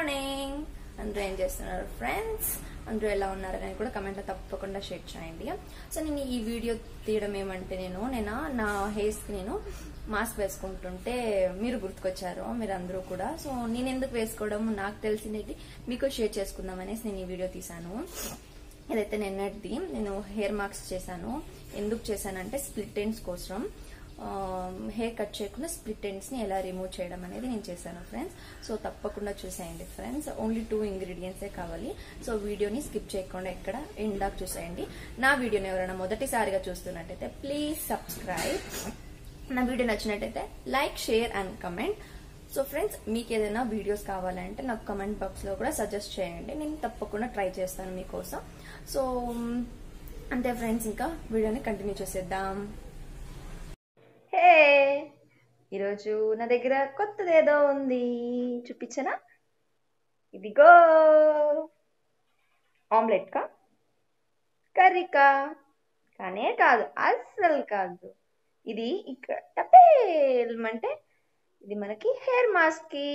morning అందరూ ఏం చేస్తున్నారు ఫ్రెండ్స్ అందరూ ఎలా ఉన్నారు అని కూడా కమెంట్లో తప్పకుండా షేర్ చేయండి సో నేను ఈ వీడియో తీయడం ఏమంటే నేను నేను నా హెయిర్స్కి నేను మాస్క్ వేసుకుంటుంటే మీరు గుర్తుకొచ్చారు మీరు అందరూ కూడా సో నేను ఎందుకు వేసుకోవడం నాకు తెలిసినది మీకు షేర్ చేసుకుందాం అనేసి నేను ఈ వీడియో తీశాను ఇదైతే నిన్నటిది నేను హెయిర్ మార్క్స్ చేశాను ఎందుకు చేశానంటే స్ప్లిట్ ఎండ్స్ కోసం హెయిర్ కట్ చేయకుండా స్ప్లిట్ ఎండ్స్ ని ఎలా రిమూవ్ చేయడం అనేది నేను చేశాను ఫ్రెండ్స్ సో తప్పకుండా చూసేయండి ఫ్రెండ్స్ ఓన్లీ టూ ఇంగ్రీడియంట్సే కావాలి సో వీడియోని స్కిప్ చేయకుండా ఎక్కడ ఎండాక్ చూసేయండి నా వీడియోని ఎవరైనా మొదటిసారిగా చూస్తున్నట్టయితే ప్లీజ్ సబ్స్క్రైబ్ నా వీడియో నచ్చినట్టయితే like share and comment so friends మీకు ఏదైనా వీడియోస్ కావాలంటే నాకు కమెంట్ బాక్స్ లో కూడా సజెస్ట్ చేయండి నేను తప్పకుండా ట్రై చేస్తాను మీకోసం సో అంతే ఫ్రెండ్స్ ఇంకా వీడియోని కంటిన్యూ చేసేద్దాం హే ఈరోజు నా దగ్గర కొత్తదేదో ఉంది చూపించనా ఇదిగో ఆమ్లెట్ కా కర్రీకా కానే కాదు అస్సలు కాదు ఇది ఇక్కడ టపేల్మంటే ఇది మనకి హెయిర్ మాస్క్ కి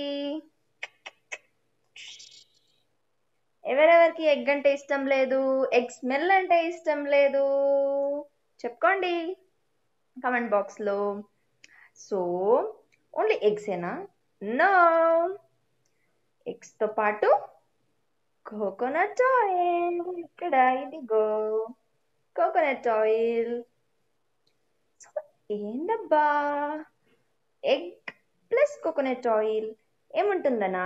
ఎవరెవరికి ఎగ్ అంటే ఇష్టం లేదు ఎగ్ స్మెల్ అంటే ఇష్టం లేదు చెప్పుకోండి కమెంట్ బాక్స్ లో సో ఓన్లీ ఎగ్సేనా నో ఎగ్స్ తో పాటు కోకోనట్ ఆయిల్ ఇక్కడ ఇదిగో కోకోనట్ ఆయిల్ సో ఏందబ్బా ఎగ్ ప్లస్ కోకోనట్ ఆయిల్ ఏముంటుందనా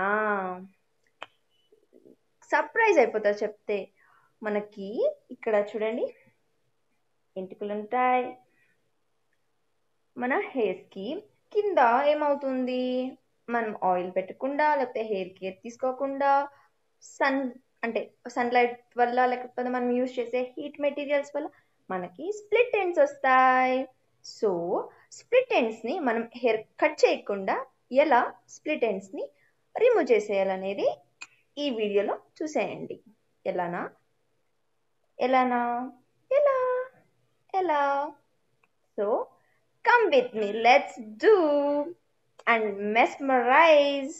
సర్ప్రైజ్ అయిపోతారు చెప్తే మనకి ఇక్కడ చూడండి ఎంటుకలు ఉంటాయి మన హెయిర్స్కి కింద ఏమవుతుంది మనం ఆయిల్ పెట్టకుండా లేకపోతే హెయిర్ కేర్ తీసుకోకుండా సన్ అంటే సన్లైట్ వల్ల లేకపోతే మనం యూజ్ చేసే హీట్ మెటీరియల్స్ వల్ల మనకి స్ప్లిట్ ఎండ్స్ వస్తాయి సో స్ప్లిట్ ఎండ్స్ని మనం హెయిర్ కట్ చేయకుండా ఎలా స్ప్లిట్ ఎండ్స్ని రిమూవ్ చేసేయాలనేది ఈ వీడియోలో చూసేయండి ఎలానా ఎలానా ఎలా ఎలా so come with me let's do and mesmerize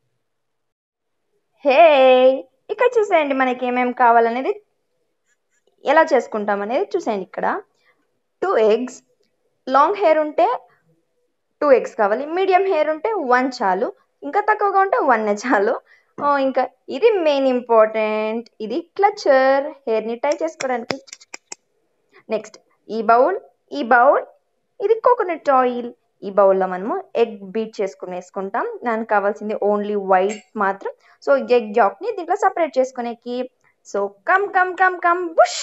hey ఇక్కడ చూసేయండి మనకి ఏమేమి కావాలనేది ఎలా చేసుకుంటాం అనేది చూసేయండి ఇక్కడ టూ ఎగ్స్ లాంగ్ హెయిర్ ఉంటే టూ ఎగ్స్ కావాలి మీడియం హెయిర్ ఉంటే వన్ చాలు ఇంకా తక్కువగా ఉంటే వన్ చాలు ఇంకా ఇది మెయిన్ ఇంపార్టెంట్ ఇది క్లచర్ హెయిర్ని టై చేసుకోవడానికి నెక్స్ట్ ఈ బౌల్ ఈ బౌల్ ఇది కోకోనట్ ఆయిల్ ఈ బౌల్లో మనము ఎగ్ బీట్ చేసుకుని వేసుకుంటాం దానికి కావాల్సింది ఓన్లీ వైట్ మాత్రం సో ఎగ్ జాక్ని దీంట్లో సపరేట్ చేసుకునేకి so come come come come బుష్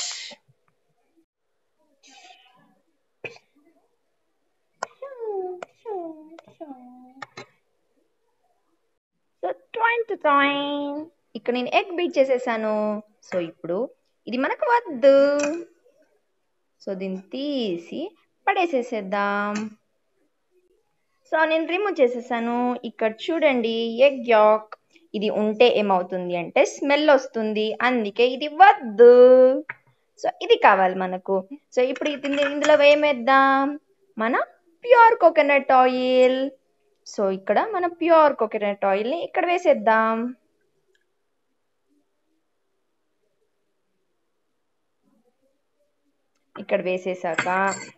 సో ట్రైన్ టు ట్రైన్ ఇక్కడ నేను ఎగ్ బీట్ చేసేసాను సో ఇప్పుడు ఇది మనకు వద్దు సో దీన్ని తీసి పడేసేసేద్దాం సో నేను రిమూవ్ చేసేసాను ఇక్కడ చూడండి ఎగ్ యాక్ ఇది ఉంటే ఏమవుతుంది అంటే స్మెల్ వస్తుంది అందుకే ఇది వద్దు సో ఇది కావాలి మనకు సో ఇప్పుడు ఇందులో ఏమేద్దాం మన ప్యూర్ కోకోనట్ ఆయిల్ సో ఇక్కడ మన ప్యూర్ కోకోనట్ ఆయిల్ని ఇక్కడ వేసేద్దాం ఇక్కడ వేసేసాక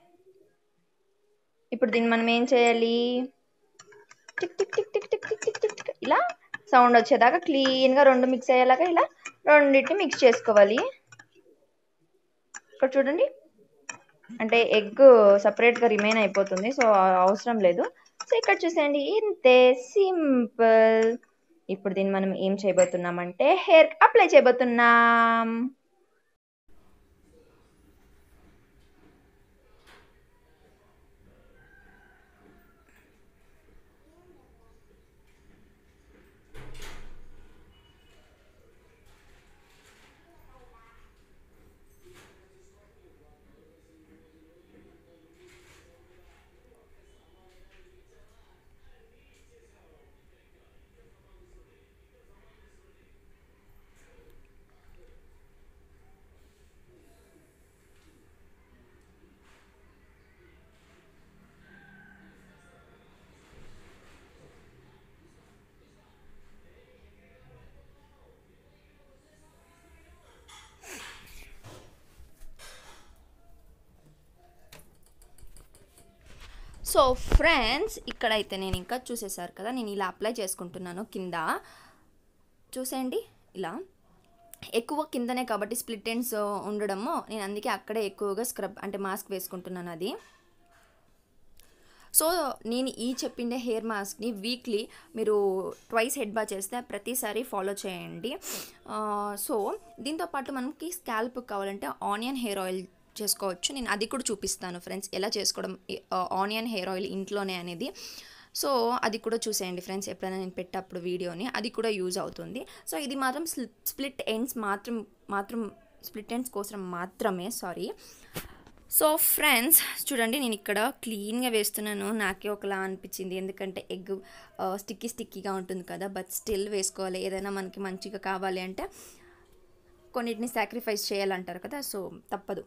ఇప్పుడు దీన్ని మనం ఏం చేయాలి tick tick tick tick tick tick tick tick ఇలా సౌండ్ వచ్చేదాకా క్లీన్గా రెండు మిక్స్ అయ్యేలాగా ఇలా రెండింటిని మిక్స్ చేసుకోవాలి ఇక్కడ చూడండి అంటే ఎగ్ సపరేట్గా రిమైన్ అయిపోతుంది సో అవసరం లేదు సో ఇక్కడ చూసేయండి ఇంతే సింపుల్ ఇప్పుడు దీన్ని మనం ఏం చేయబోతున్నామంటే హెయిర్ అప్లై చేయబోతున్నాం సో ఫ్రెండ్స్ ఇక్కడైతే నేను ఇంకా చూసేసారు కదా నేను ఇలా అప్లై చేసుకుంటున్నాను కింద చూసేయండి ఇలా ఎక్కువ కిందనే కాబట్టి స్ప్లిట్ ఎండ్స్ ఉండడము నేను అందుకే అక్కడే ఎక్కువగా స్క్రబ్ అంటే మాస్క్ వేసుకుంటున్నాను అది సో నేను ఈ చెప్పిండే హెయిర్ మాస్క్ని వీక్లీ మీరు ట్వైస్ హెడ్ బా చేస్తే ప్రతిసారి ఫాలో చేయండి సో దీంతోపాటు మనకి స్కాల్ప్ కావాలంటే ఆనియన్ హెయిర్ ఆయిల్ చేసుకోవచ్చు నేను అది కూడా చూపిస్తాను ఫ్రెండ్స్ ఎలా చేసుకోవడం ఆనియన్ హెయిర్ ఆయిల్ ఇంట్లోనే అనేది సో అది కూడా చూసేయండి ఫ్రెండ్స్ ఎప్పుడైనా నేను పెట్టప్పుడు వీడియోని అది కూడా యూజ్ అవుతుంది సో ఇది మాత్రం స్ప్లిట్ ఎండ్స్ మాత్రం మాత్రం స్ప్లిట్ ఎండ్స్ కోసం మాత్రమే సారీ సో ఫ్రెండ్స్ చూడండి నేను ఇక్కడ క్లీన్గా వేస్తున్నాను నాకే ఒకలా అనిపించింది ఎందుకంటే ఎగ్ స్టిక్కీ స్టిక్కీగా ఉంటుంది కదా బట్ స్టిల్ వేసుకోవాలి ఏదైనా మనకి మంచిగా కావాలి అంటే కొన్నిటిని సాక్రిఫైస్ చేయాలంటారు కదా సో తప్పదు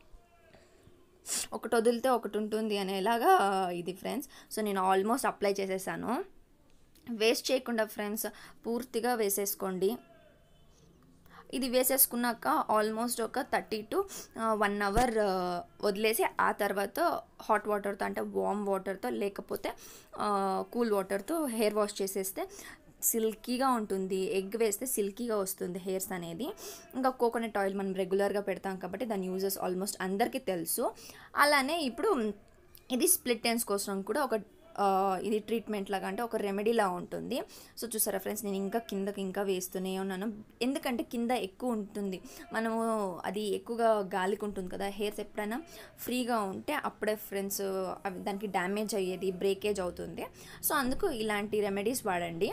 ఒకటి వదిలితే ఒకటి ఉంటుంది అనేలాగా ఇది ఫ్రెండ్స్ సో నేను ఆల్మోస్ట్ అప్లై చేసేసాను వేస్ట్ చేయకుండా ఫ్రెండ్స్ పూర్తిగా వేసేసుకోండి ఇది వేసేసుకున్నాక ఆల్మోస్ట్ ఒక థర్టీ టు వన్ అవర్ వదిలేసి ఆ తర్వాత హాట్ వాటర్తో అంటే వామ్ వాటర్తో లేకపోతే కూల్ వాటర్తో హెయిర్ వాష్ చేసేస్తే సిల్కీగా ఉంటుంది ఎగ్ వేస్తే సిల్కీగా వస్తుంది హెయిర్స్ అనేది ఇంకా కోకోనట్ ఆయిల్ మనం రెగ్యులర్గా పెడతాం కాబట్టి దాని యూజెస్ ఆల్మోస్ట్ అందరికీ తెలుసు అలానే ఇప్పుడు ఇది స్ప్లిట్ ఎండ్స్ కోసం కూడా ఒక ఇది ట్రీట్మెంట్ లాగా అంటే ఒక రెమెడీలా ఉంటుంది సో చూసారా ఫ్రెండ్స్ నేను ఇంకా కిందకి ఇంకా వేస్తూనే ఉన్నాను ఎందుకంటే కింద ఎక్కువ ఉంటుంది మనము అది ఎక్కువగా గాలికి ఉంటుంది కదా హెయిర్స్ ఎప్పుడైనా ఫ్రీగా ఉంటే అప్పుడే ఫ్రెండ్స్ అవి దానికి డ్యామేజ్ అయ్యేది బ్రేకేజ్ అవుతుంది సో అందుకు ఇలాంటి రెమెడీస్ వాడండి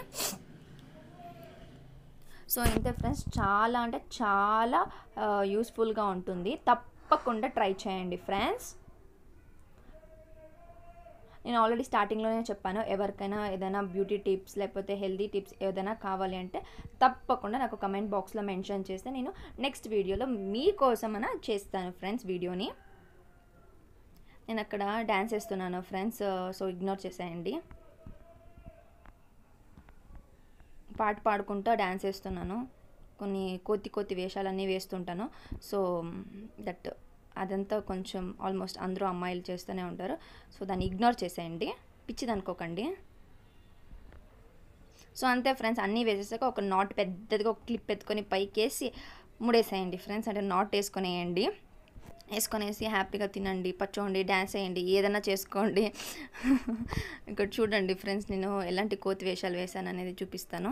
సో ఇంతే ఫ్రెండ్స్ చాలా అంటే చాలా యూస్ఫుల్గా ఉంటుంది తప్పకుండా ట్రై చేయండి ఫ్రెండ్స్ నేను ఆల్రెడీ స్టార్టింగ్లోనే చెప్పాను ఎవరికైనా ఏదైనా బ్యూటీ టిప్స్ లేకపోతే హెల్దీ టిప్స్ ఏదైనా కావాలి అంటే తప్పకుండా నాకు కమెంట్ బాక్స్లో మెన్షన్ చేస్తే నేను నెక్స్ట్ వీడియోలో మీకోసమన చేస్తాను ఫ్రెండ్స్ వీడియోని నేను అక్కడ డ్యాన్స్ వేస్తున్నాను ఫ్రెండ్స్ సో ఇగ్నోర్ చేసేయండి పాట పాడుకుంటూ డ్యాన్స్ వేస్తున్నాను కొన్ని కొత్తి కొత్తి వేషాలన్నీ వేస్తుంటాను సో దట్ అదంతా కొంచెం ఆల్మోస్ట్ అందరూ అమ్మాయిలు చేస్తూనే ఉంటారు సో దాన్ని ఇగ్నోర్ చేసేయండి పిచ్చిది అనుకోకండి సో అంతే ఫ్రెండ్స్ అన్నీ వేసేసాక ఒక నాట్ పెద్దదిగా ఒక క్లిప్ ఎత్తుకొని పైకేసి ముడేసేయండి ఫ్రెండ్స్ అంటే నాట్ వేసుకొనేయండి వేసుకొనేసి హ్యాపీగా తినండి పచ్చోండి డ్యాన్స్ వేయండి ఏదైనా చేసుకోండి ఇక్కడ చూడండి ఫ్రెండ్స్ నేను ఎలాంటి కోతి వేషాలు వేశాను అనేది చూపిస్తాను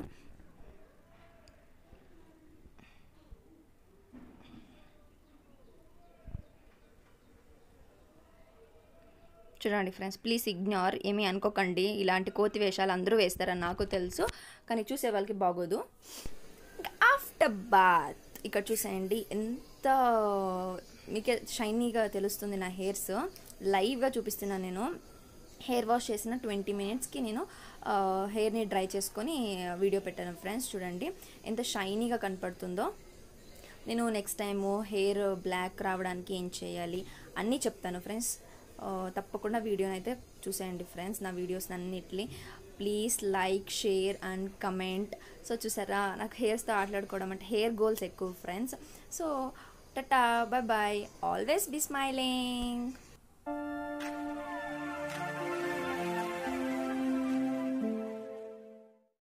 చూడండి ఫ్రెండ్స్ ప్లీజ్ ఇగ్నోర్ ఏమీ అనుకోకండి ఇలాంటి కోతి వేషాలు అందరూ వేస్తారని నాకు తెలుసు కానీ చూసే వాళ్ళకి బాగోదు ఆఫ్టర్ బాత్ ఇక్కడ చూసేయండి ఎంత మీకే షైనీగా తెలుస్తుంది నా హెయిర్స్ లైవ్గా చూపిస్తున్నాను నేను హెయిర్ వాష్ చేసిన ట్వంటీ మినిట్స్కి నేను హెయిర్ని డ్రై చేసుకొని వీడియో పెట్టాను ఫ్రెండ్స్ చూడండి ఎంత షైనీగా కనపడుతుందో నేను నెక్స్ట్ టైము హెయిర్ బ్లాక్ రావడానికి ఏం చేయాలి అన్నీ చెప్తాను ఫ్రెండ్స్ తప్పకుండా వీడియోని అయితే చూసేయండి ఫ్రెండ్స్ నా వీడియోస్ అన్నిటిని please like share and comment so చూసారా నాకు హెయిర్స్తో ఆటలాడుకోవడం అంటే హెయిర్ గోల్స్ ఎక్కువ friends so ta ta bye bye always be smiling